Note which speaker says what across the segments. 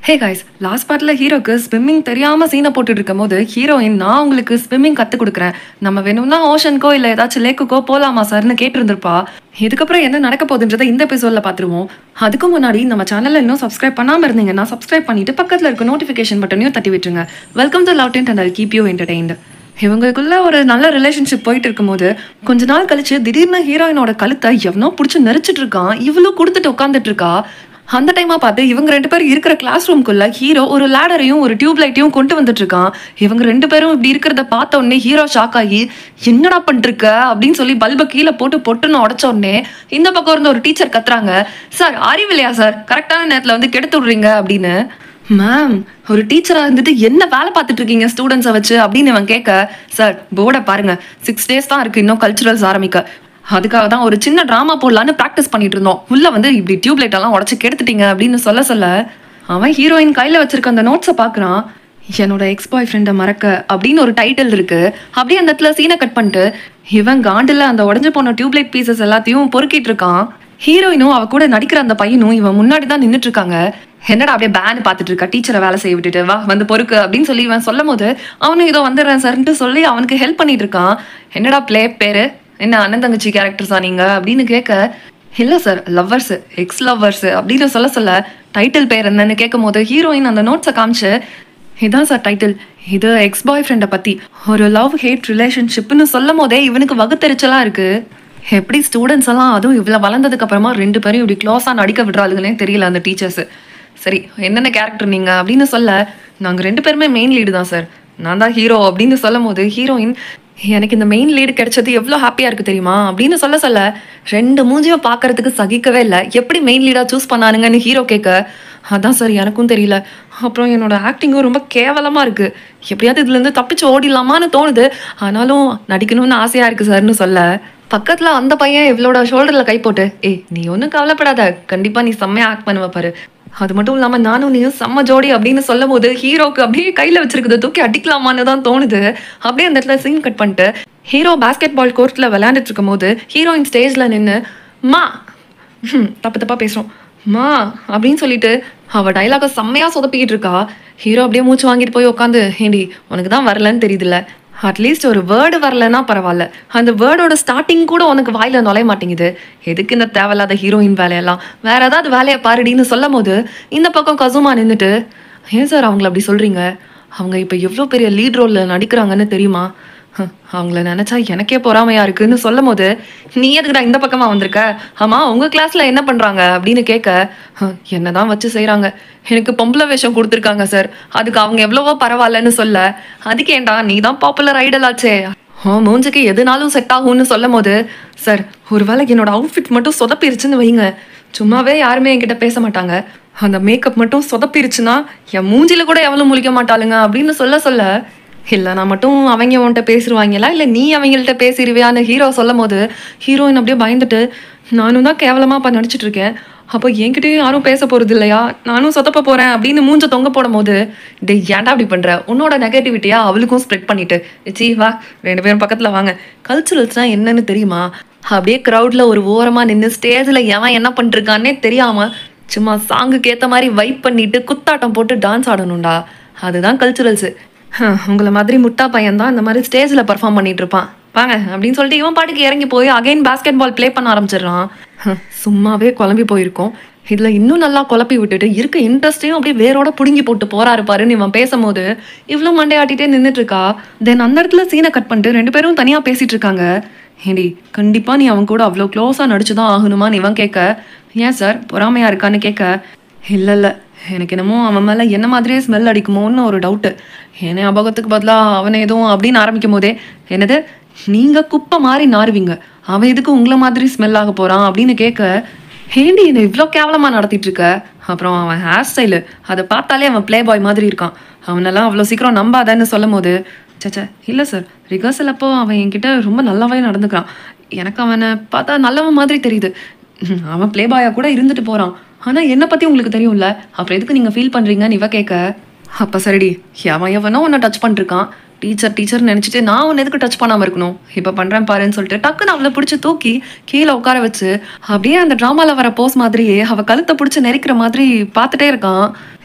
Speaker 1: hey guys last பார்ட்டில் ஹீரோக்கு swimming தெரியாமல் சீனை போட்டுட்டு இருக்கும் போது ஹீரோயின் நான் உங்களுக்கு ஸ்விம்மிங் கற்றுக் கொடுக்குறேன் நம்ம வேணும்னா ஓஷனுக்கோ இல்லை ஏதாச்சும் லேக்குக்கோ போகலாமா சார்னு கேட்டிருந்திருப்பா இதுக்கப்புறம் என்ன நடக்க போகுதுன்றதை இந்த எபிசோடில் பார்த்துருவோம் அதுக்கு முன்னாடி நம்ம சேனலில் இன்னும் சப்ஸ்கிரைப் பண்ணாமல் இருந்தீங்கன்னா சப்ஸ்கிரைப் பண்ணிட்டு பக்கத்தில் இருக்க நோட்டிஃபிகேஷன் பட்டனையும் தட்டி விட்டுருங்க welcome to love tent and I keep you entertained இவங்களுக்குள்ள ஒரு நல்ல ரிலேஷன்ஷிப் போயிட்டு இருக்கும்போது கொஞ்ச நாள் கழிச்சு திடீர்னு ஹீரோயினோட கழுத்தை எவனோ பிடிச்சி நெரிச்சிட்டு இருக்கான் இவ்வளோ கொடுத்துட்டு உட்காந்துட்டு இருக்கா அந்த டைமா பார்த்து இவங்க ரெண்டு பேரும் இருக்கிற கிளாஸ் ரூம்குள்ள ஹீரோ ஒரு லேடரையும் ஒரு டியூப் லைட்டையும் கொண்டு வந்துட்டு இருக்கான் இவங்க ரெண்டு பேரும் இப்படி இருக்கிறத பார்த்த உடனே ஹீரோ ஷாக் ஆகி என்னடா பண்ணிருக்க அப்படின்னு சொல்லி பல்பை கீழே போட்டு பொட்டுன்னு உடச்ச உடனே இந்த பக்கம் இருந்த ஒரு டீச்சர் கத்துறாங்க சார் அறிவில்லையா சார் கரெக்டான நேரத்தில் வந்து கெடுத்து விடுறீங்க அப்படின்னு மேம் ஒரு டீச்சராக இருந்துட்டு என்ன வேலை பார்த்துட்டு இருக்கீங்க ஸ்டூடெண்ட்ஸை வச்சு அப்படின்னு இவன் கேட்க சார் போர்டை பாருங்க சிக்ஸ் டேஸ் தான் இருக்கு இன்னும் கல்ச்சுரல்ஸ் ஆரம்பிக்க அதுக்காக தான் ஒரு சின்ன ட்ராமா போடலான்னு ப்ராக்டிஸ் பண்ணிட்டு இருந்தோம் உள்ள வந்து இப்படி டியூப் லைட் எல்லாம் உடச்சு கெடுத்துட்டீங்க அப்படின்னு சொல்ல சொல்ல அவன் ஹீரோயின் கையில வச்சிருக்க அந்த நோட்ஸை பார்க்கறான் என்னோட எக்ஸ் பாய் ஃப்ரெண்டை மறக்க அப்படின்னு ஒரு டைட்டில் இருக்கு அப்படியே அந்த இடத்துல சீனை கட் பண்ணிட்டு இவன் காண்டில் அந்த உடஞ்சு போன டியூப்லைட் பீசஸ் எல்லாத்தையும் பொறுக்கிட்டு இருக்கான் ஹீரோயினும் அவ கூட நடிக்கிற அந்த பையனும் இவன் முன்னாடி தான் நின்றுட்டு இருக்காங்க என்னடா அப்படியே பேன் பார்த்துட்டு இருக்கா டீச்சரை வேலை செய்ய விட்டுட்டு வா வந்து பொறுக்கு அப்படின்னு சொல்லி இவன் சொல்லும் போது அவனும் இதோ வந்துடுறேன் சார்ன்ட்டு சொல்லி அவனுக்கு ஹெல்ப் பண்ணிட்டு இருக்கான் என்னடா ப்ளே பேரு என்ன அண்ணன் தங்கச்சி கேரக்டர்ஸா நீங்க அப்படின்னு கேட்க இல்லை சார் லவ்வர்ஸ் எக்ஸ் லவ்வர்ஸ் அப்படின்னு சொல்ல சொல்ல டைட்டில் பேர் என்னன்னு கேட்கும் போது ஹீரோயின் அந்த நோட்ஸை காமிச்சு இதான் சார் டைட்டில் இது எக்ஸ் பாய் ஃப்ரெண்டை பற்றி ஒரு லவ் ஹேட் ரிலேஷன்ஷிப்னு சொல்லும் போதே இவனுக்கு வகுத்தெரிச்சலாக இருக்கு எப்படி ஸ்டூடெண்ட்ஸ் எல்லாம் அதுவும் இவ்வளோ வளர்ந்ததுக்கு அப்புறமா ரெண்டு பேரும் இப்படி க்ளோஸாக நடிக்க விடுறாளுங்கன்னே தெரியல அந்த டீச்சர்ஸ் சரி என்னென்ன கேரக்டர் நீங்கள் அப்படின்னு சொல்ல நாங்கள் ரெண்டு பேருமே மெயின் லீடு தான் சார் நான் தான் ஹீரோ அப்படின்னு சொல்லும் போது ஹீரோயின் எனக்கு இந்த மெயின் லீடு கிடைச்சது எவ்வளோ ஹாப்பியாக இருக்குது தெரியுமா அப்படின்னு சொல்ல சொல்ல ரெண்டு மூஞ்சியும் பார்க்கறதுக்கு சகிக்கவே இல்லை எப்படி மெயின் லீடாக சூஸ் பண்ணானுங்கன்னு ஹீரோ கேட்க அதான் சார் எனக்கும் தெரியல அப்புறம் என்னோட ஆக்டிங்கும் ரொம்ப கேவலமாக இருக்குது எப்படியாவது இதுலேருந்து தப்பிச்சு ஓடிடலாமான்னு தோணுது ஆனாலும் நடிக்கணும்னு ஆசையாக இருக்குது சார்னு சொல்ல பக்கத்தில் அந்த பையன் இவளோட ஷோல்டரில் கை போட்டு ஏய் நீ ஒன்றும் கவலைப்படாத கண்டிப்பாக நீ செம்மையாக ஆக்ட் பண்ணுவ பாரு அது மட்டும் இல்லாமல் நானும் நீயும் செம்ம ஜோடி அப்படின்னு சொல்லும் போது ஹீரோக்கு அப்படியே கையில் வச்சிருக்குது தூக்கி அடிக்கலாமான்னு தான் தோணுது அப்படியே அந்த இடத்துல சீன் கட் பண்ணிட்டு ஹீரோ பாஸ்கெட் பால் கோர்ட்டில் விளையாண்டுட்டு இருக்கும் போது ஹீரோயின் ஸ்டேஜில் நின்று மா ஹம், தப்பு தப்பா பேசுறோம் மா அப்படின்னு சொல்லிட்டு அவ டைலாக செம்மையா சொதப்பிக்கிட்டு இருக்கா ஹீரோ அப்படியே மூச்சு வாங்கிட்டு போய் உட்காந்து ஏண்டி உனக்கு தான் வரலன்னு தெரியுதுல்ல அட்லீஸ்ட் ஒரு வேர்டு வரலன்னா பரவாயில்ல அந்த வேர்டோட ஸ்டார்டிங் கூட உனக்கு வாயில நுழைய மாட்டேங்குது எதுக்கு இந்த தேவையில்லாத ஹீரோயின் வேலையெல்லாம் வேற ஏதாவது வேலையை பாருடின்னு சொல்லும் போது இந்த பக்கம் கசுமா நின்றுட்டு ஏன் சார் அவங்கள அப்படி சொல்றீங்க அவங்க இப்போ எவ்வளோ பெரிய லீட் ரோலில் நடிக்கிறாங்கன்னு தெரியுமா ஹம், அவங்கள நினைச்சா எனக்கே பொறாமையா இருக்குன்னு சொல்லும் போது நீ எதுக்குடா இந்த பக்கமா வந்திருக்க ஆமா உங்க கிளாஸ்ல என்ன பண்றாங்க அப்படின்னு கேட்க "ஹம், என்னதான் வச்சு செய்றாங்க எனக்கு பொம்பளை வேஷம் கொடுத்துருக்காங்க சார் அதுக்கு அவங்க எவ்வளவோ பரவாயில்லன்னு சொல்ல அதுக்கு ஏன்டா நீ தான் பாப்புலர் ஐடல் ஆச்சே ஓ மூஞ்சுக்கு எதுனாலும் செட் ஆகும்னு சொல்லும் போது சார் ஒருவேளை என்னோட அவுட்ஃபிட் மட்டும் சொதப்பிருச்சுன்னு வைங்க சும்மாவே யாருமே என்கிட்ட பேச மாட்டாங்க அந்த மேக்கப் மட்டும் சொதப்பிருச்சுன்னா என் மூஞ்சில கூட எவ்வளவு முழிக்க மாட்டாளுங்க அப்படின்னு சொல்ல சொல்ல இல்ல நான் மட்டும் அவங்க உன்கிட்ட பேசிடுவாங்களா இல்ல நீ அவங்கள்ட்ட பேசிடுவியான்னு ஹீரோ சொல்லும் போது ஹீரோயின் அப்படியே பயந்துட்டு நானும் தான் கேவலமா அப்ப நடிச்சிட்டு இருக்கேன் அப்போ என்கிட்டயும் யாரும் பேச போறது இல்லையா நானும் சொதப்ப போறேன் அப்படின்னு மூஞ்ச தொங்க போடும் போது டே ஏன்டா அப்படி பண்ற உன்னோட நெகட்டிவிட்டியா அவளுக்கும் ஸ்ப்ரெட் பண்ணிட்டு சீ வா ரெண்டு பேரும் பக்கத்துல வாங்க கல்ச்சுரல்ஸ்னா என்னன்னு தெரியுமா அப்படியே க்ரௌட்ல ஒரு ஓரமா நின்று ஸ்டேஜ்ல எவன் என்ன பண்ணிருக்கான்னே தெரியாம சும்மா சாங்குக்கு ஏத்த மாதிரி வைப் பண்ணிட்டு குத்தாட்டம் போட்டு டான்ஸ் ஆடணும்டா அதுதான் கல்ச்சுரல்ஸ் உங்களை மாதிரி முட்டா பையன் தான் இந்த மாதிரி ஸ்டேஜில் பர்ஃபார்ம் பண்ணிட்டு இருப்பான் வாங்க அப்படின்னு சொல்லிட்டு இவன் பாட்டுக்கு இறங்கி போய் அகைன் பாஸ்கெட் பால் ப்ளே பண்ண ஆரம்பிச்சிடுறான் ஹம், சும்மாவே குழம்பி போயிருக்கோம் இதில் இன்னும் நல்லா குழப்பி விட்டுட்டு இருக்க இன்ட்ரெஸ்ட்டையும் அப்படியே வேரோட பிடுங்கி போட்டு போறாரு பாருன்னு இவன் பேசும்போது இவ்வளோ மண்டையாட்டிட்டே நின்றுட்டு இருக்கா தென் அந்த இடத்துல சீனை கட் பண்ணிட்டு ரெண்டு பேரும் தனியாக பேசிட்டு இருக்காங்க ஏண்டி கண்டிப்பாக நீ அவன் கூட அவ்வளோ க்ளோஸாக நடிச்சு தான் ஆகணுமான்னு இவன் கேட்க ஏன் சார் பொறாமையா இருக்கான்னு கேட்க இல்லை இல்லை எனக்கு என்னமோ அவன் மேலே என்ன மாதிரியே ஸ்மெல் அடிக்குமோன்னு ஒரு டவுட்டு என் ஞாபகத்துக்கு பதிலாக அவனை எதுவும் அப்படின்னு ஆரம்பிக்கும் போதே என்னது நீங்கள் குப்பை மாதிரி நாறுவீங்க அவன் எதுக்கு உங்களை மாதிரி ஸ்மெல் ஆக போகிறான் அப்படின்னு கேட்க ஹேண்டி என்னை இவ்வளோ கேவலமாக நடத்திட்டு இருக்க அப்புறம் அவன் ஹேர் ஸ்டைலு அதை பார்த்தாலே அவன் ப்ளே பாய் மாதிரி இருக்கான் அவனெல்லாம் அவ்வளோ சீக்கிரம் நம்பாதன்னு சொல்லும் போது சச்சா இல்லை சார் ரிகர்சல் அப்போ அவன் என்கிட்ட ரொம்ப நல்லாவே நடந்துக்கிறான் எனக்கு அவனை பார்த்தா நல்லவன் மாதிரி தெரியுது ம், அவன் ப்ளே பாயா கூட இருந்துட்டு போகிறான் ஆனால் என்னை பற்றி உங்களுக்கு தெரியும்ல அப்புறம் எதுக்கு நீங்கள் ஃபீல் பண்ணுறீங்கன்னு இவ கேட்க அப்போ சரிடி அவன் எவனோ உன்னை டச் பண்ணிருக்கான் டீச்சர் டீச்சர் நினச்சிட்டு நான் உன்னை எதுக்கு டச் பண்ணாமல் இருக்கணும் இப்போ பண்ணுறேன் பாருன்னு சொல்லிட்டு டக்குன்னு அவளை பிடிச்சி தூக்கி கீழே உட்கார வச்சு அப்படியே அந்த ட்ராமாவில் வர போஸ் மாதிரியே அவள் கழுத்தை பிடிச்சி நெரிக்கிற மாதிரி பார்த்துட்டே இருக்கான்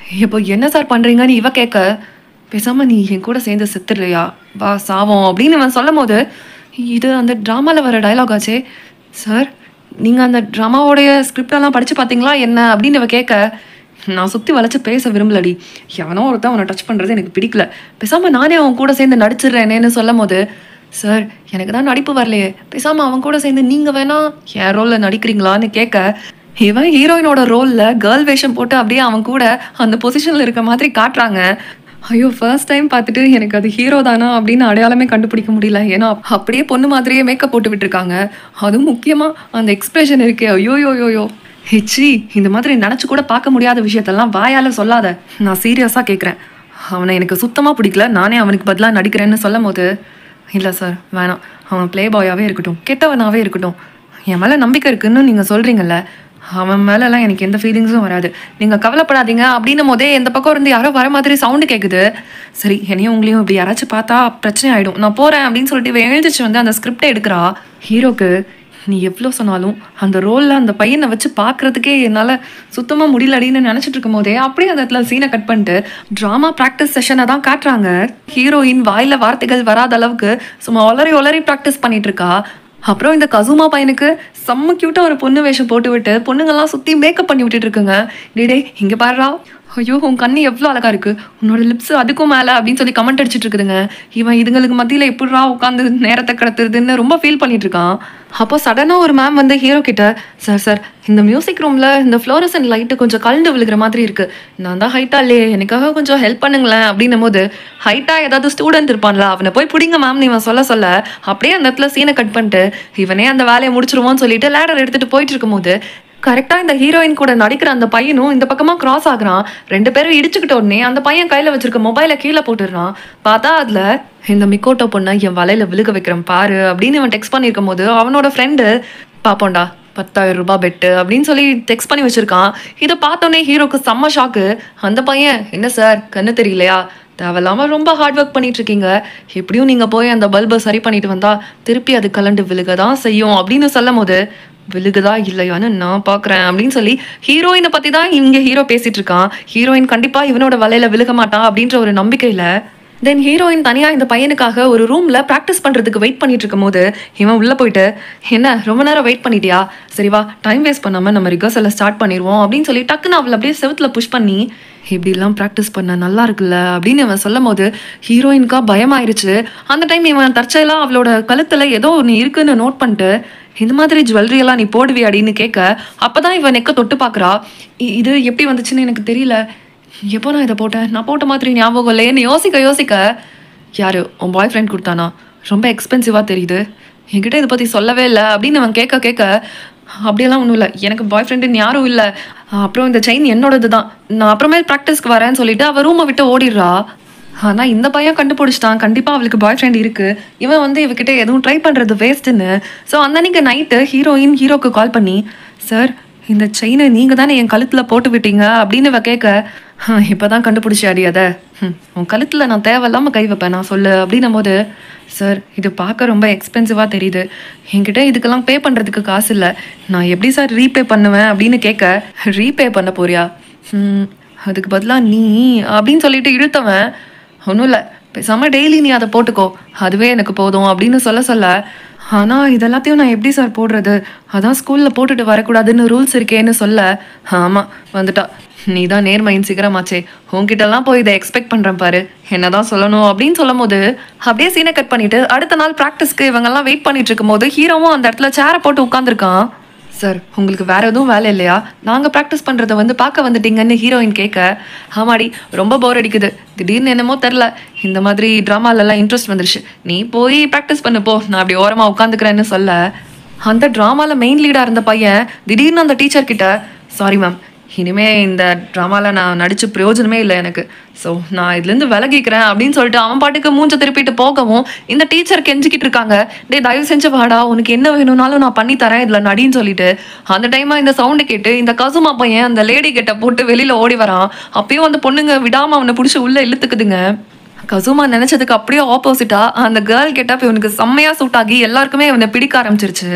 Speaker 1: இப்போ என்ன சார் பண்ணுறீங்கன்னு இவ கேட்க பேசாமல் நீ என் கூட சேர்ந்து செத்துடுறியா வா சாவோம் அப்படின்னு இவன் சொல்லும் போது இது அந்த ட்ராமாவில் வர டயலாக் ஆச்சே சார் நீங்கள் அந்த ட்ராமாவோடைய ஸ்கிரிப்டெல்லாம் படித்து பார்த்தீங்களா என்ன அப்படின்னு இவ கேட்க நான் சுற்றி வளைச்சு பேச விரும்பலடி எவனோ ஒருத்தன் அவனை டச் பண்ணுறது எனக்கு பிடிக்கல பேசாமல் நானே அவன் கூட சேர்ந்து நடிச்சிடுறேனேன்னு சொல்லும் போது சார் எனக்கு தான் நடிப்பு வரலையே பேசாமல் அவன் கூட சேர்ந்து நீங்கள் வேணா என் ரோலில் நடிக்கிறீங்களான்னு கேட்க இவன் ஹீரோயினோட ரோலில் கேர்ள் வேஷம் போட்டு அப்படியே அவன் கூட அந்த பொசிஷனில் இருக்க மாதிரி காட்டுறாங்க ஐயோ ஃபர்ஸ்ட் டைம் பார்த்துட்டு எனக்கு அது ஹீரோ தானா அப்படின்னு அடையாளமே கண்டுபிடிக்க முடியல ஏன்னா அப்படியே பொண்ணு மாதிரியே மேக்கப் போட்டு விட்டுருக்காங்க அதுவும் முக்கியமாக அந்த எக்ஸ்பிரஷன் இருக்கே ஐயோ யோ யோ யோ ஹெச்சி இந்த மாதிரி நினச்சி கூட பார்க்க முடியாத விஷயத்தெல்லாம் வாயால் சொல்லாத நான் சீரியஸாக கேட்குறேன் அவனை எனக்கு சுத்தமாக பிடிக்கல நானே அவனுக்கு பதிலாக நடிக்கிறேன்னு சொல்லும் போது இல்லை சார் வேணாம் அவன் ப்ளே பாயாகவே இருக்கட்டும் கெட்டவனாகவே இருக்கட்டும் என் மேலே நம்பிக்கை இருக்குன்னு நீங்கள் சொல்கிறீங்கல்ல அவன் மேலெல்லாம் எனக்கு எந்த ஃபீலிங்ஸும் வராது நீங்கள் கவலைப்படாதீங்க அப்படின்னும் போதே இந்த பக்கம் இருந்து யாரோ வர மாதிரி சவுண்டு கேட்குது சரி என்னையும் உங்களையும் இப்படி யாராச்சும் பார்த்தா பிரச்சனை ஆகிடும் நான் போகிறேன் அப்படின்னு சொல்லிட்டு இவன் எழுந்திரிச்சு வந்து அந்த ஸ்கிரிப்டை எடுக்கிறா ஹீரோக்கு நீ எவ்வளோ சொன்னாலும் அந்த ரோலில் அந்த பையனை வச்சு பார்க்குறதுக்கே என்னால் சுத்தமாக முடியலடின்னு நினச்சிட்டு இருக்கும் போதே அப்படியே அந்த இடத்துல சீனை கட் பண்ணிட்டு ட்ராமா ப்ராக்டிஸ் செஷனை தான் காட்டுறாங்க ஹீரோயின் வாயில் வார்த்தைகள் வராத அளவுக்கு சும்மா ஒளரி ஒளரி ப்ராக்டிஸ் பண்ணிட்டு இருக்கா அப்புறம் இந்த கசுமா பையனுக்கு செம்ம க்யூட்டாக ஒரு பொண்ணு வேஷம் போட்டு விட்டு பொண்ணுங்கெல்லாம் சுற்றி மேக்கப் பண்ணி விட்டுட்டு இருக்குங்க டேடே இங்கே பாருடா ஐயோ உன் கண்ணு எவ்வளோ அழகா இருக்கு உன்னோட லிப்ஸ் அதுக்கும் மேலே அப்படின்னு சொல்லி கமெண்ட் அடிச்சிட்டு இருக்குதுங்க இவன் இதுங்களுக்கு மத்தியில் எப்படிரா உட்காந்து நேரத்தை கடத்துறதுன்னு ரொம்ப ஃபீல் பண்ணிட்டு இருக்கான் அப்போ சடனாக ஒரு மேம் வந்து ஹீரோ கிட்ட சார் சார் இந்த மியூசிக் ரூமில் இந்த ஃப்ளோரசன் லைட்டு கொஞ்சம் கலந்து விழுகிற மாதிரி இருக்கு நான் தான் ஹைட்டா இல்லையே எனக்காக கொஞ்சம் ஹெல்ப் பண்ணுங்களேன் அப்படின்னும் போது ஹைட்டாக ஏதாவது ஸ்டூடெண்ட் இருப்பான்ல அவனை போய் பிடிங்க மேம் இவன் சொல்ல சொல்ல அப்படியே அந்த இடத்துல சீனை கட் பண்ணிட்டு இவனே அந்த வேலையை முடிச்சிருவோன்னு சொல்லிட்டு லேடர் எடுத்துட்டு போயிட்டு இருக்கும்போது கரெக்டாக இந்த ஹீரோயின் கூட நடிக்கிற அந்த பையனும் இந்த பக்கமாக கிராஸ் ஆகுறான் ரெண்டு பேரும் இடிச்சுக்கிட்ட உடனே அந்த பையன் கையில் வச்சிருக்க மொபைலை கீழே போட்டுடுறான் பார்த்தா அதில் இந்த மிக்கோட்டோ பொண்ணை என் வலையில விழுக வைக்கிறேன் பாரு அப்படின்னு இவன் டெக்ஸ்ட் பண்ணியிருக்கும் போது அவனோட ஃப்ரெண்டு பாப்போண்டா பத்தாயிரம் ரூபாய் பெட்டு அப்படின்னு சொல்லி டெக்ஸ்ட் பண்ணி வச்சிருக்கான் இதை பார்த்தோன்னே ஹீரோக்கு செம்ம ஷாக்கு அந்த பையன் என்ன சார் கண்ணு தெரியலையா தேவையில்லாம ரொம்ப ஹார்ட் ஒர்க் பண்ணிட்டு இருக்கீங்க எப்படியும் நீங்க போய் அந்த பல்பை சரி பண்ணிட்டு வந்தா திருப்பி அது கலண்டு விழுக தான் செய்யும் அப்படின்னு சொல்லும் போது விழுகுதா இல்லையான்னு நான் பார்க்குறேன் அப்படின்னு சொல்லி ஹீரோயினை பற்றி தான் இங்கே ஹீரோ பேசிட்டு இருக்கான் ஹீரோயின் கண்டிப்பாக இவனோட வலையில விழுக மாட்டான் அப்படின்ற ஒரு நம்பிக்கையில் தென் ஹீரோயின் தனியாக இந்த பையனுக்காக ஒரு ரூமில் ப்ராக்டிஸ் பண்ணுறதுக்கு வெயிட் பண்ணிட்டு இருக்கும்போது இவன் உள்ளே போயிட்டு என்ன ரொம்ப நேரம் வெயிட் பண்ணிட்டியா சரி வா டைம் வேஸ்ட் பண்ணாமல் நம்ம ரிகர்சலை ஸ்டார்ட் பண்ணிடுவோம் அப்படின்னு சொல்லி டக்குன்னு அவளை அப்படியே செவுத்துல புஷ் பண்ணி இப்படிலாம் ப்ராக்டிஸ் பண்ண நல்லா இருக்குல்ல அப்படின்னு இவன் சொல்லும் போது ஹீரோயினுக்கா பயமாயிருச்சு அந்த டைம் இவன் தற்செயலாக அவளோட கழுத்தில் ஏதோ ஒன்று இருக்குன்னு நோட் பண்ணிட்டு இந்த மாதிரி ஜுவல்லரி எல்லாம் நீ போடுவி அப்படின்னு கேட்க அப்பதான் இவன் நெக்க தொட்டு பார்க்கறா இ- இது எப்படி வந்துச்சுன்னு எனக்கு தெரியல எப்போ நான் இதை போட்டேன் நான் போட்ட மாதிரி ஞாபகம் இல்லையேன்னு யோசிக்க யோசிக்க யாரு உன் பாய் ஃப்ரெண்ட் கொடுத்தானா ரொம்ப எக்ஸ்பென்சிவாக தெரியுது என்கிட்ட இதை பற்றி சொல்லவே இல்லை அப்படின்னு அவன் கேட்க கேட்க அப்படியெல்லாம் ஒன்றும் இல்லை எனக்கு பாய் ஃப்ரெண்டுன்னு யாரும் இல்லை அப்புறம் இந்த செயின் என்னோடது தான் நான் அப்புறமேல் ப்ராக்டிஸ்க்கு வரேன்னு சொல்லிட்டு அவள் ரூமை விட்டு ஓடிடுறா ஆனா இந்த பையன் கண்டுபிடிச்சிட்டான் கண்டிப்பா அவளுக்கு பாய் ஃப்ரெண்ட் இருக்கு இவன் வந்து இவகிட்ட எதுவும் ட்ரை பண்றது வேஸ்ட்டுன்னு ஸோ அந்த அன்னைக்கு நைட்டு ஹீரோயின் ஹீரோக்கு கால் பண்ணி சார் இந்த செயினை நீங்க தானே என் கழுத்துல போட்டு விட்டீங்க அப்படின்னு இவ கேட்க "ஹம், இப்பதான் கண்டுபிடிச்சாடி அதை "ஹம், உன் கழுத்துல நான் தேவையில்லாம கை வைப்பேன் நான் சொல்லு அப்படின்னும் போது சார் இது பார்க்க ரொம்ப எக்ஸ்பென்சிவாக தெரியுது என்கிட்ட இதுக்கெல்லாம் பே பண்ணுறதுக்கு காசு இல்லை நான் எப்படி சார் ரீபே பண்ணுவேன் அப்படின்னு கேட்க ரீபே பண்ண போறியா "ஹம், அதுக்கு பதிலாக நீ அப்படின்னு சொல்லிட்டு இழுத்தவன் ஒன்றும் இல்லை பேசாமல் டெய்லி நீ அதை போட்டுக்கோ அதுவே எனக்கு போதும் அப்படின்னு சொல்ல சொல்ல ஆனால் இதெல்லாத்தையும் நான் எப்படி சார் போடுறது அதான் ஸ்கூலில் போட்டுட்டு வரக்கூடாதுன்னு ரூல்ஸ் இருக்கேன்னு சொல்ல ஆமாம் வந்துட்டா நீ தான் நேர்மையின் சிகரமாச்சே உன்கிட்டலாம் போய் இதை எக்ஸ்பெக்ட் பண்ணுறேன் பாரு என்னதான் சொல்லணும் அப்படின்னு சொல்லும் போது அப்படியே சீனை கட் பண்ணிட்டு அடுத்த நாள் ப்ராக்டிஸ்க்கு இவங்கெல்லாம் வெயிட் பண்ணிட்டு இருக்கும்போது ஹீரோவும் அந்த இடத்துல சேரை போட்டு உட்காந்துருக்கான் சார் உங்களுக்கு வேற எதுவும் வேலை இல்லையா நாங்கள் ப்ராக்டிஸ் பண்ணுறத வந்து பார்க்க வந்துட்டீங்கன்னு ஹீரோயின் கேட்க ஆமாடி ரொம்ப போர் அடிக்குது திடீர்னு என்னமோ தெரில இந்த மாதிரி ட்ராமாலெல்லாம் இன்ட்ரெஸ்ட் வந்துருச்சு நீ போய் ப்ராக்டிஸ் பண்ணு போ நான் அப்படி ஓரமாக உட்காந்துக்கிறேன்னு சொல்ல அந்த ட்ராமாவில் மெயின் லீடாக இருந்த பையன் திடீர்னு அந்த டீச்சர் கிட்ட சாரி மேம் இனிமே இந்த ட்ராமாவில் நான் நடிச்சு பிரயோஜனமே இல்லை எனக்கு ஸோ நான் இதுலேருந்து விலகிக்கிறேன் அப்படின்னு சொல்லிட்டு அவன் பாட்டுக்கு மூஞ்ச திருப்பிட்டு போகவும் இந்த டீச்சர் கெஞ்சிக்கிட்டு இருக்காங்க டேய் தயவு செஞ்சு வாடா உனக்கு என்ன வேணும்னாலும் நான் பண்ணி தரேன் இதில் நடின்னு சொல்லிட்டு அந்த டைமாக இந்த சவுண்டு கேட்டு இந்த கசுமா பையன் அந்த லேடி கிட்ட போட்டு வெளியில் ஓடி வரான் அப்பயும் அந்த பொண்ணுங்க விடாமல் அவனை பிடிச்சி உள்ளே இழுத்துக்குதுங்க கசுமா நினைச்சதுக்கு அப்படியே ஆப்போசிட்டா அந்த கேர்ள் கெட்டப் இவனுக்கு செம்மையா சூட் ஆகி எல்லாருக்குமே இவனை பிடிக்க ஆரம்பிச்சிருச்சு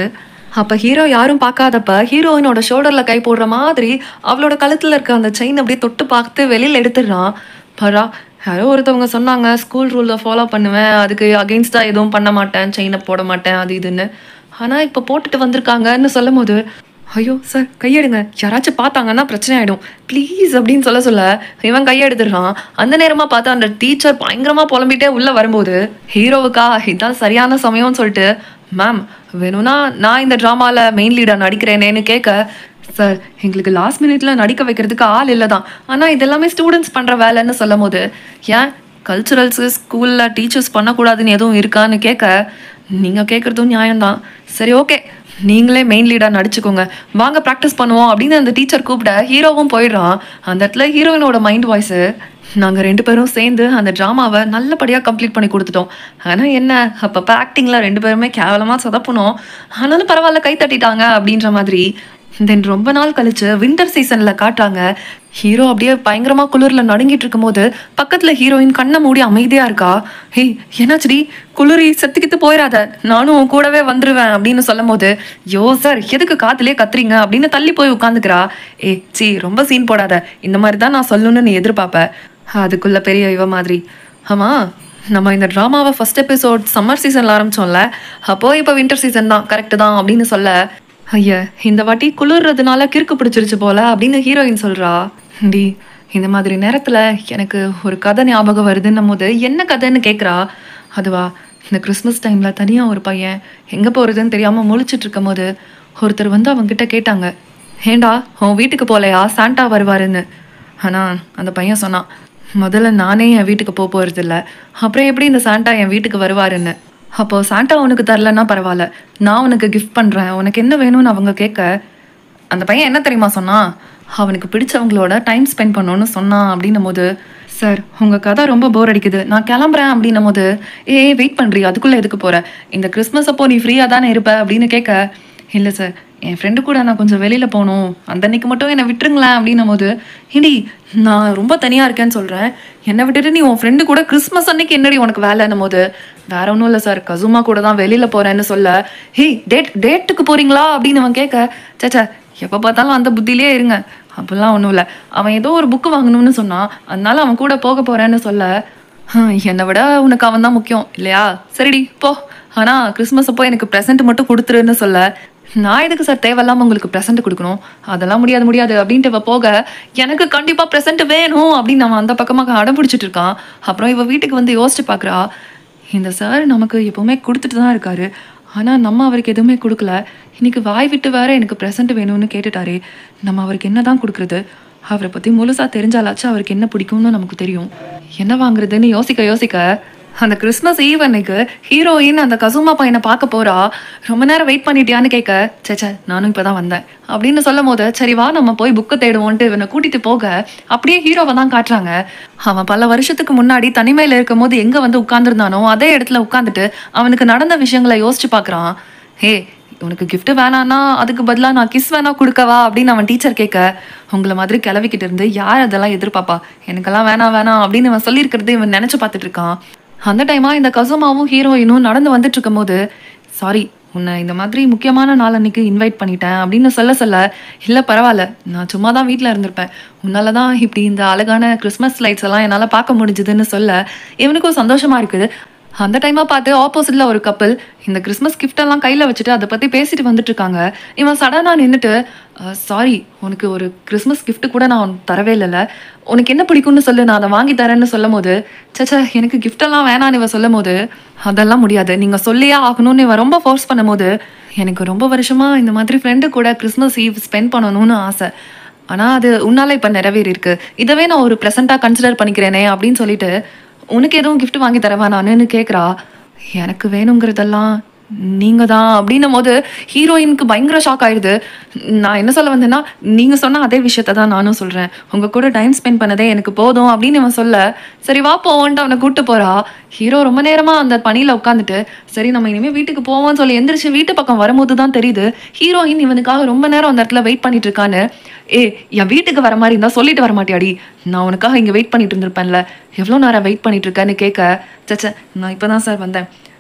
Speaker 1: அப்ப ஹீரோ யாரும் பார்க்காதப்ப ஹீரோயினோட ஷோல்டர்ல கை போடுற மாதிரி அவளோட கழுத்துல இருக்க அந்த செயின் அப்படியே தொட்டு பார்த்து வெளியில எடுத்துடுறான் பரா யாரோ ஒருத்தவங்க சொன்னாங்க ஸ்கூல் ரூலை ஃபாலோ பண்ணுவேன் அதுக்கு அகெயின்ஸ்டா எதுவும் பண்ண மாட்டேன் செயினை போட மாட்டேன் அது இதுன்னு ஆனா இப்ப போட்டுட்டு வந்திருக்காங்கன்னு சொல்லும் போது ஐயோ சார் கையெடுங்க யாராச்சும் பார்த்தாங்கன்னா பிரச்சனை ஆயிடும் ப்ளீஸ் அப்படின்னு சொல்ல சொல்ல இவன் கையெடுத்துடுறான் அந்த நேரமா பார்த்தா அந்த டீச்சர் பயங்கரமா புலம்பிட்டே உள்ள வரும்போது ஹீரோவுக்கா இதான் சரியான சமயம்னு சொல்லிட்டு மேம் வேணும்னா நான் இந்த ட்ராமால மெயின் லீடா நடிக்கிறேனேன்னு கேட்க சார் எங்களுக்கு லாஸ்ட் மினிட்ல நடிக்க வைக்கிறதுக்கு ஆள் இல்லை தான் ஆனால் இதெல்லாமே ஸ்டூடெண்ட்ஸ் பண்ணுற வேலைன்னு சொல்லும் போது ஏன் கல்ச்சுரல்ஸு ஸ்கூலில் டீச்சர்ஸ் பண்ணக்கூடாதுன்னு எதுவும் இருக்கான்னு கேட்க நீங்கள் கேட்குறதும் நியாயம்தான் சரி ஓகே நீங்களே மெயின் லீடாக நடிச்சுக்கோங்க வாங்க ப்ராக்டிஸ் பண்ணுவோம் அப்படின்னு அந்த டீச்சர் கூப்பிட ஹீரோவும் போயிடுறான் அந்த இடத்துல ஹீரோயினோட மைண்ட் வாய்ஸு நாங்கள் ரெண்டு பேரும் சேர்ந்து அந்த ட்ராமாவை நல்லபடியாக கம்ப்ளீட் பண்ணி கொடுத்துட்டோம் ஆனால் என்ன அப்பப்போ ஆக்டிங்கில் ரெண்டு பேருமே கேவலமாக சொதப்பணும் ஆனாலும் பரவாயில்ல கை தட்டிட்டாங்க அப்படின்ற மாதிரி தென் ரொம்ப நாள் கழிச்சு வின்டர் சீசன்ல காட்டுறாங்க ஹீரோ அப்படியே பயங்கரமா குளிர்ல நடுங்கிட்டு இருக்கும்போது பக்கத்துல ஹீரோயின் கண்ணை மூடி அமைதியா இருக்கா ஹேய் என்னாச்சுடி குளிரி செத்துக்கிட்டு போயிடாத நானும் உன் கூடவே வந்துருவேன் அப்படின்னு சொல்லும் போது யோ சார் எதுக்கு காத்துலயே கத்துறீங்க அப்படின்னு தள்ளி போய் உட்காந்துக்கிறா ஏ சி ரொம்ப சீன் போடாத இந்த மாதிரி தான் நான் சொல்லணும்னு நீ எதிர்பார்ப்ப அதுக்குள்ள பெரிய இவ மாதிரி ஆமா நம்ம இந்த ட்ராமாவை ஃபர்ஸ்ட் எபிசோட் சம்மர் சீசன்ல ஆரம்பிச்சோம்ல அப்போ இப்போ வின்டர் சீசன் தான் கரெக்டு தான் அப்படின்னு சொல்ல ஐயா இந்த வாட்டி குளிர்றதுனால கிறுக்கு பிடிச்சிருச்சு போல அப்படின்னு ஹீரோயின் சொல்றா டி இந்த மாதிரி நேரத்துல எனக்கு ஒரு கதை ஞாபகம் வருதுன்னும் போது என்ன கதைன்னு கேட்குறா அதுவா இந்த கிறிஸ்மஸ் டைம்ல தனியா ஒரு பையன் எங்க போறதுன்னு தெரியாம முழிச்சிட்டு இருக்கும் போது ஒருத்தர் வந்து அவன்கிட்ட கேட்டாங்க ஏண்டா உன் வீட்டுக்கு போலையா சாண்டா வருவாருன்னு ஆனா அந்த பையன் சொன்னான் முதல்ல நானே என் வீட்டுக்கு போக போறது இல்ல அப்புறம் எப்படி இந்த சாண்டா என் வீட்டுக்கு வருவாருன்னு அப்போ சாண்டா உனக்கு தரலன்னா பரவாயில்ல நான் உனக்கு கிஃப்ட் பண்றேன் உனக்கு என்ன வேணும்னு அவங்க கேட்க அந்த பையன் என்ன தெரியுமா சொன்னான் அவனுக்கு பிடிச்சவங்களோட டைம் ஸ்பெண்ட் பண்ணணும்னு சொன்னான் அப்படின்னும் போது சார் உங்கள் கதை ரொம்ப போர் அடிக்குது நான் கிளம்புறேன் அப்படின்னும் போது ஏ வெயிட் பண்ணுறீ அதுக்குள்ளே எதுக்கு போகிற இந்த கிறிஸ்மஸ் அப்போ நீ ஃப்ரீயாக தானே இருப்ப அப்படின்னு கேட்க இல்லை சார் என் ஃப்ரெண்டு கூட நான் கொஞ்சம் வெளியில் போகணும் அந்த அன்னைக்கு மட்டும் என்னை விட்டுருங்களேன் அப்படின்னும் போது ஏடி நான் ரொம்ப தனியாக இருக்கேன்னு சொல்கிறேன் என்னை விட்டுட்டு நீ உன் ஃப்ரெண்டு கூட கிறிஸ்மஸ் அன்னைக்கு என்னடி உனக்கு வேலைன்னும் போது வேற ஒன்றும் இல்லை சார் கசுமா கூட தான் வெளியில் போகிறேன்னு சொல்ல ஹேய் டேட் டேட்டுக்கு போகிறீங்களா அப்படின்னு அவன் கேட்க சேச்சா எப்போ பார்த்தாலும் அந்த புத்தியிலே இருங்க அப்படிலாம் ஒன்றும் இல்லை அவன் ஏதோ ஒரு புக்கு வாங்கணும்னு சொன்னான் அதனால அவன் கூட போக போகிறேன்னு சொல்ல "ஹம், என்னை விட உனக்கு அவன் தான் முக்கியம் இல்லையா சரிடி போ ஆனால் கிறிஸ்மஸ் அப்போ எனக்கு ப்ரெசென்ட் மட்டும் கொடுத்துருன்னு சொல்ல நான் எதுக்கு சார் தேவையில்லாம உங்களுக்கு ப்ரெசென்ட் கொடுக்கணும் அதெல்லாம் முடியாது முடியாது அப்படின்ட்டு இவ போக எனக்கு கண்டிப்பா ப்ரெசென்ட் வேணும் அப்படின்னு அவன் அந்த பக்கமாக அடம் பிடிச்சிட்டு இருக்கான் அப்புறம் இவ வீட்டுக்கு வந்து யோசிச்சு பார்க்கறா இந்த சார் நமக்கு எப்பவுமே கொடுத்துட்டு தான் இருக்காரு ஆனா நம்ம அவருக்கு எதுவுமே கொடுக்கல இன்னைக்கு வாய் விட்டு வேற எனக்கு ப்ரெசென்ட் வேணும்னு கேட்டுட்டாரே நம்ம அவருக்கு என்ன தான் கொடுக்குறது அவரை பத்தி முழுசா தெரிஞ்சாலாச்சும் அவருக்கு என்ன பிடிக்கும்னு நமக்கு தெரியும் என்ன வாங்குறதுன்னு யோசிக்க யோசிக்க அந்த கிறிஸ்மஸ் ஈவ் அன்னைக்கு ஹீரோயின் அந்த கசுமா பையனை பார்க்க போறா ரொம்ப நேரம் வெயிட் பண்ணிட்டியான்னு கேட்க சேச்சே நானும் இப்பதான் வந்தேன் அப்படின்னு சொல்லும் போது சரி வா நம்ம போய் புக்கை தேடுவோன்ட்டு இவனை கூட்டிட்டு போக அப்படியே ஹீரோவை தான் காட்டுறாங்க அவன் பல வருஷத்துக்கு முன்னாடி தனிமையில இருக்கும் போது எங்க வந்து உட்கார்ந்துருந்தானோ அதே இடத்துல உட்காந்துட்டு அவனுக்கு நடந்த விஷயங்களை யோசிச்சு பார்க்கறான் ஹே உனக்கு gift வேணான்னா அதுக்கு பதிலாக நான் கிஸ் வேணா கொடுக்கவா அப்படின்னு அவன் டீச்சர் கேட்க உங்களை மாதிரி கிளவிக்கிட்டு இருந்து யார் அதெல்லாம் எதிர்பார்ப்பா எனக்கெல்லாம் வேணாம் வேணாம் அப்படின்னு இவன் சொல்லியிருக்கிறது இவன் நினைச்சு பார்த்துட்டு இருக்கான் அந்த டைமா இந்த கசுமாவும் ஹீரோயினும் நடந்து வந்துட்டு இருக்கும்போது சாரி உன்னை இந்த மாதிரி முக்கியமான நாள் அன்னைக்கு இன்வைட் பண்ணிட்டேன் அப்படின்னு சொல்ல சொல்ல இல்லை பரவாயில்ல நான் சும்மா தான் வீட்டில் இருந்திருப்பேன் உன்னால தான் இப்படி இந்த அழகான கிறிஸ்மஸ் லைட்ஸ் எல்லாம் என்னால் பார்க்க முடிஞ்சுதுன்னு சொல்ல இவனுக்கும் சந்தோஷமா இருக்குது அந்த டைமா பார்த்து ஆப்போசிட்ல ஒரு கப்பல் இந்த கிறிஸ்மஸ் கிஃப்ட் எல்லாம் கையில வச்சுட்டு அதை பத்தி பேசிட்டு வந்துட்டு இருக்காங்க இவன் சடனா நின்னுட்டு சாரி உனக்கு ஒரு கிறிஸ்மஸ் gift கூட நான் உனக்கு தரவே இல்லைல்ல உனக்கு என்ன பிடிக்கும்னு சொல்லு நான் அதை வாங்கி தரேன்னு சொல்லும் போது சச்சா எனக்கு gift எல்லாம் வேணான்னு இவன் சொல்லும் போது அதெல்லாம் முடியாது நீங்க சொல்லியே ஆகணும்னு இவன் ரொம்ப ஃபோர்ஸ் பண்ணும்போது எனக்கு ரொம்ப வருஷமா இந்த மாதிரி ஃப்ரெண்டு கூட கிறிஸ்மஸ் ஈவ் ஸ்பெண்ட் பண்ணணும்னு ஆசை ஆனா அது உன்னால இப்ப நிறைவேறி இருக்கு இதவே நான் ஒரு ப்ரெசென்ட்டா கன்சிடர் பண்ணிக்கிறேனே அப்படின்னு சொல்லிட்டு உனக்கு எதுவும் gift வாங்கி தரவா நானுன்னு கேக்குறா எனக்கு வேணுங்கிறதெல்லாம் நீங்க தான் அப்படின்னும் போது ஹீரோயினுக்கு பயங்கர ஷாக் ஆயிடுது நான் என்ன சொல்ல வந்தேன்னா நீங்க சொன்ன அதே விஷயத்த தான் நானும் சொல்றேன் உங்க கூட டைம் ஸ்பெண்ட் பண்ணதே எனக்கு போதும் அப்படின்னு அவன் சொல்ல சரி வா போவோன்ட்டு அவனை கூட்டு போறா ஹீரோ ரொம்ப நேரமா அந்த பணியில உட்காந்துட்டு சரி நம்ம இனிமே வீட்டுக்கு போவோம்னு சொல்லி எந்திரிச்சு வீட்டு பக்கம் வரும்போது தான் தெரியுது ஹீரோயின் இவனுக்காக ரொம்ப நேரம் அந்த இடத்துல வெயிட் பண்ணிட்டு இருக்கான்னு ஏ என் வீட்டுக்கு வர மாதிரி இருந்தா சொல்லிட்டு வர மாட்டியாடி நான் உனக்காக இங்க வெயிட் பண்ணிட்டு இருந்திருப்பேன்ல எவ்வளோ நேரம் வெயிட் பண்ணிட்டு இருக்கேன்னு கேட்க சச்ச நான் இப்பதான் சார் வந்தேன்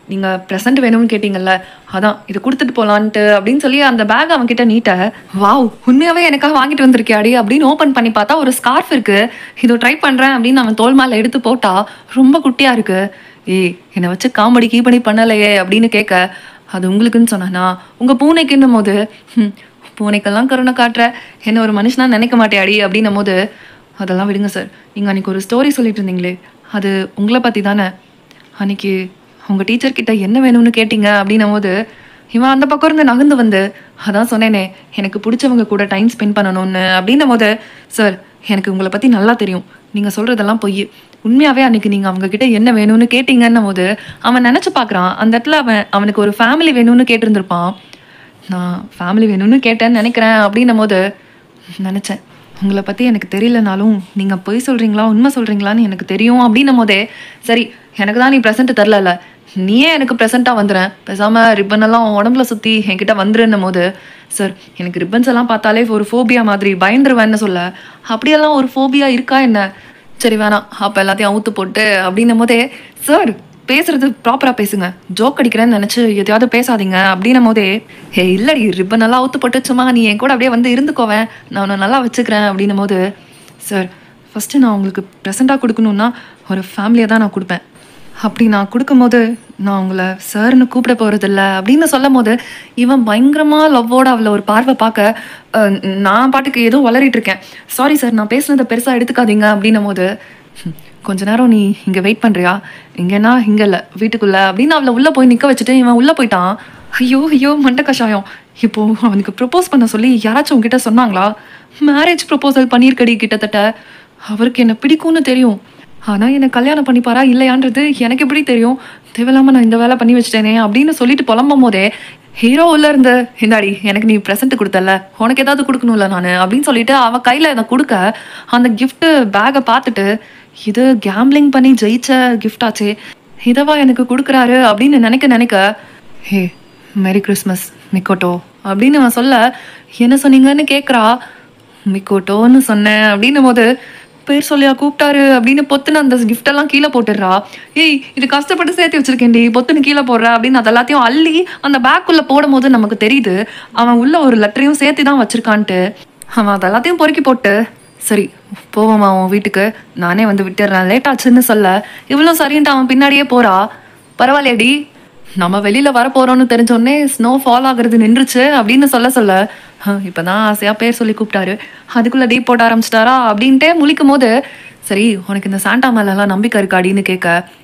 Speaker 1: நீங்கள் ப்ரெசென்ட் வேணும்னு கேட்டிங்கல்ல அதான் இது கொடுத்துட்டு போகலான்ட்டு அப்படின்னு சொல்லி அந்த பேக் அவன்கிட்ட நீட்ட வாவ் உண்மையாகவே எனக்காக வாங்கிட்டு வந்திருக்கியாடி அப்படின்னு ஓப்பன் பண்ணி பார்த்தா ஒரு ஸ்கார்ஃப் இருக்குது இதோ ட்ரை பண்ணுறேன் அப்படின்னு அவன் தோல் மேலே எடுத்து போட்டா ரொம்ப குட்டியாக இருக்குது ஏய் என்னை வச்சு காமெடி கீபடி பண்ணலையே அப்படின்னு கேட்க அது உங்களுக்குன்னு சொன்னானா உங்கள் பூனைக்குன்னும் போது "ஹம், பூனைக்கெல்லாம் கருணை காட்டுற என்ன ஒரு மனுஷனா நினைக்க மாட்டேயாடி அப்படின்னும் போது அதெல்லாம் விடுங்க சார் நீங்கள் அன்றைக்கி ஒரு ஸ்டோரி சொல்லிட்டு இருந்தீங்களே அது உங்களை பற்றி தானே அன்னைக்கு உங்கள் டீச்சர் கிட்ட என்ன வேணும்னு கேட்டீங்க அப்படின்னும் போது இவன் அந்த பக்கம் இருந்து நகர்ந்து வந்து அதான் சொன்னேனே எனக்கு பிடிச்சவங்க கூட டைம் ஸ்பெண்ட் பண்ணணும்னு அப்படின்னும் போது சார் எனக்கு உங்களை பற்றி நல்லா தெரியும் நீங்கள் சொல்கிறதெல்லாம் பொய் உண்மையாகவே அன்னைக்கு நீங்கள் அவங்க கிட்ட என்ன வேணும்னு கேட்டீங்கன்னும் போது அவன் நினச்சி பார்க்குறான் அந்த இடத்துல அவன் அவனுக்கு ஒரு ஃபேமிலி வேணும்னு கேட்டிருந்திருப்பான் நான் ஃபேமிலி வேணும்னு கேட்டேன்னு நினைக்கிறேன் அப்படின்னும் போது நினச்சேன் உங்களை பற்றி எனக்கு தெரியலனாலும் நீங்கள் பொய் சொல்கிறீங்களா உண்மை சொல்கிறீங்களான்னு எனக்கு தெரியும் அப்படின்னும் போதே சரி எனக்கு தான் நீ ப்ரெசென்ட் தரல நீயே எனக்கு ப்ரெசென்ட்டாக வந்துடுறேன் பேசாமல் ரிப்பன் எல்லாம் உன் உடம்புல சுற்றி என்கிட்ட வந்துருன்னும் போது சார் எனக்கு ரிப்பன்ஸ் எல்லாம் பார்த்தாலே ஒரு ஃபோபியா மாதிரி பயந்துருவேன்னு சொல்ல அப்படியெல்லாம் ஒரு ஃபோபியா இருக்கா என்ன சரி வேணாம் அப்போ எல்லாத்தையும் அவுத்து போட்டு அப்படின்னும் போதே சார் பேசுறது ப்ராப்பராக பேசுங்க ஜோக் அடிக்கிறேன்னு நினச்சி எதையாவது பேசாதீங்க அப்படின்னும் போதே ஹே இல்லடி ரிப்பன் நல்லா அவுத்து போட்டு சும்மா நீ என் கூட அப்படியே வந்து இருந்துக்கோவேன் நான் உன்னை நல்லா வச்சுக்கிறேன் அப்படின்னும் போது சார் ஃபஸ்ட்டு நான் உங்களுக்கு ப்ரெசண்ட்டாக கொடுக்கணுன்னா ஒரு ஃபேமிலியை தான் நான் கொடுப்பேன் அப்படி நான் கொடுக்கும்போது நான் உங்களை சார்னு கூப்பிட போகிறதில்ல அப்படின்னு சொல்லும் போது இவன் பயங்கரமாக லவ்வோட அவளை ஒரு பார்வை பார்க்க அஹ், நான் பாட்டுக்கு ஏதோ வளரிட்டு இருக்கேன் சாரி சார் நான் பேசுனதை பெருசாக எடுத்துக்காதீங்க அப்படின்னும் போது "ஹம், கொஞ்ச நேரம் நீ இங்கே வெயிட் பண்ணுறியா இங்கேனா இங்கே இல்லை வீட்டுக்குள்ளே அப்படின்னு அவளை உள்ளே போய் நிற்க வச்சுட்டு இவன் உள்ளே போயிட்டான் ஐயோ ஐயோ மண்டை கஷாயம் இப்போ அவனுக்கு ப்ரப்போஸ் பண்ண சொல்லி யாராச்சும் உங்ககிட்ட சொன்னாங்களா மேரேஜ் ப்ரப்போசல் பண்ணியிருக்கடி கிட்டத்தட்ட அவருக்கு என்ன பிடிக்கும்னு தெரியும் ஆனால் என்னை கல்யாணம் பண்ணிப்பாரா இல்லையான்றது எனக்கு எப்படி தெரியும் தேவையில்லாம நான் இந்த வேலை பண்ணி வச்சிட்டேனே அப்படின்னு சொல்லிட்டு புலம்பும் போதே ஹீரோ உள்ள இருந்து இந்தாடி எனக்கு நீ ப்ரெசென்ட் கொடுத்தல உனக்கு ஏதாவது கொடுக்கணும்ல நான் அப்படின்னு சொல்லிட்டு அவ கையில் அதை கொடுக்க அந்த gift பேக்கை பார்த்துட்டு இது கேம்லிங் பண்ணி ஜெயிச்ச gift ஆச்சே இதவா எனக்கு கொடுக்குறாரு அப்படின்னு நினைக்க நினைக்க ஹே மேரி கிறிஸ்மஸ் மிக்கோட்டோ அப்படின்னு அவன் சொல்ல என்ன சொன்னீங்கன்னு கேட்குறா மிக்கோட்டோன்னு சொன்னேன் அப்படின்னும் போது பேர் சொல்லியா கூப்பிட்டாரு அப்படின்னு பொத்துன்னு அந்த gift எல்லாம் கீழே போட்டுடுறா ஏய் இது கஷ்டப்பட்டு சேர்த்து வச்சிருக்கேன்டி பொத்துன்னு கீழே போடுற அப்படின்னு அது எல்லாத்தையும் அள்ளி அந்த பேக்குள்ளே போடும் போது நமக்கு தெரியுது அவன் உள்ள ஒரு லெட்டரையும் சேர்த்து தான் வச்சிருக்கான்ட்டு அவன் அது எல்லாத்தையும் பொறுக்கி போட்டு சரி போவோமா உன் வீட்டுக்கு நானே வந்து விட்டுடுறேன் லேட் ஆச்சுன்னு சொல்ல இவ்வளோ சரின்ட்டு அவன் பின்னாடியே போறா பரவாயில்லையடி நம்ம வெளியில வர போறோம்னு தெரிஞ்சோடனே ஸ்னோ ஃபால் ஆகுறது நின்றுச்சு அப்படின்னு சொல்ல சொல்ல "ஹம், இப்பதான் ஆசையா பேர் சொல்லி கூப்பிட்டாரு அதுக்குள்ள டீ போட ஆரம்பிச்சிட்டாரா அப்படின்ட்டே முழிக்கும் போது சரி உனக்கு இந்த சாண்டா மேலெல்லாம் நம்பிக்கை இருக்காடின்னு கேட்க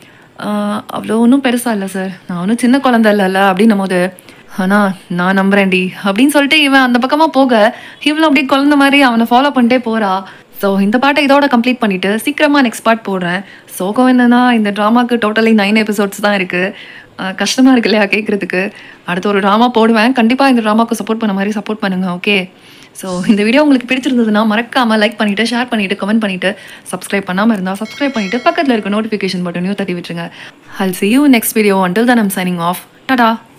Speaker 1: "ஆஹ், அவ்வளோ ஒன்றும் பெருசா இல்லை சார் நான் ஒன்றும் சின்ன குழந்தை இல்லைல்ல அப்படின்னும் போது ஆனா நான் நம்புறேன்டி அப்படின்னு சொல்லிட்டு இவன் அந்த பக்கமா போக இவளும் அப்படியே குழந்தை மாதிரி அவனை ஃபாலோ பண்ணிட்டே போறா ஸோ இந்த பாட்டை இதோட கம்ப்ளீட் பண்ணிட்டு சீக்கிரமா நெக்ஸ்ட் பார்ட் போடுறேன் சோகம் என்னன்னா இந்த ட்ராமாக்கு டோட்டலி நைன் எபிசோட்ஸ் தான் இருக்கு அஹ் கஷ்டமா இருக்கு இல்லையா கேட்கறதுக்கு அடுத்து ஒரு ட்ராமா போடுவேன் கண்டிப்பா இந்த ட்ராமாக்கு சப்போர்ட் பண்ண மாதிரி சப்போர்ட் பண்ணுங்க ஓகே ஸோ இந்த வீடியோ உங்களுக்கு பிடிச்சிருந்ததுன்னா மறக்காம லைக் பண்ணிட்டு ஷேர் பண்ணிட்டு கமெண்ட் பண்ணிட்டு சப்ஸ்கிரைப் பண்ணாம இருந்தா சப்ஸ்கிரைப் பண்ணிட்டு பக்கத்துல இருக்க நோட்டிஃபிகேஷன் பட்டனையும் தட்டி விட்டுருங்க I'll see you in next video until then I'm signing off Tata